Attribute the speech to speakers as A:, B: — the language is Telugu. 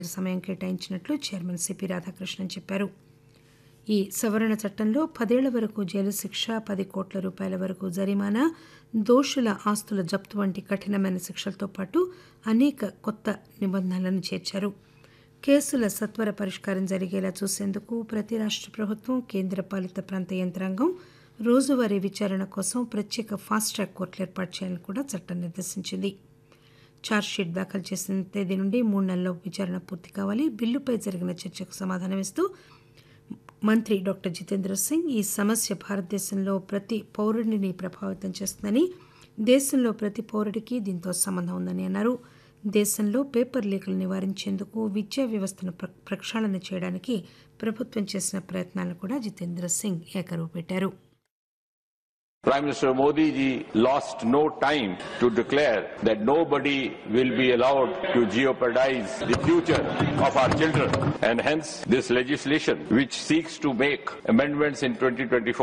A: సమయం కేటాయించినట్లు చైర్మన్ సిపి రాధాకృష్ణన్ చెప్పారు ఈ సవరణ చట్టంలో పదేళ్ల వరకు జైలు శిక్ష పది కోట్ల రూపాయల వరకు జరిమానా దోషుల ఆస్తుల జప్తు వంటి కఠినమైన శిక్షలతో పాటు అనేక కొత్త నిబంధనలను చేర్చారు కేసుల సత్వర పరిష్కారం జరిగేలా చూసేందుకు ప్రతి రాష్ట్ర ప్రభుత్వం కేంద్ర పాలిత ప్రాంత యంత్రాంగం రోజువారీ విచారణ కోసం ప్రత్యేక ఫాస్ట్ ట్రాక్ కోర్టులు ఏర్పాటు చేయాలని కూడా చట్టం నిర్దేశించింది ఛార్జ్షీట్ దాఖలు చేసిన తేదీ నుండి మూడు నెలల్లో విచారణ పూర్తి కావాలి బిల్లుపై జరిగిన చర్చకు సమాధానమిస్తూ మంత్రి డాక్టర్ జితేంద్ర సింగ్ ఈ సమస్య భారతదేశంలో ప్రతి పౌరుడిని ప్రభావితం చేస్తుందని దేశంలో ప్రతి పౌరుడికి దీంతో సంబంధం ఉందని అన్నారు దేశంలో పేపర్ లీకులు నివారించేందుకు విద్యా వ్యవస్థను ప్ర ప్రక్షాళన చేయడానికి ప్రభుత్వం చేసిన ప్రయత్నాలను కూడా జితేంద్ర సింగ్ ఏకరువు పెట్టారు
B: Prime Minister Modi ji lost no time to declare that nobody will be allowed to jeopardize the future of our children. And hence, this legislation, which seeks to make amendments in 2024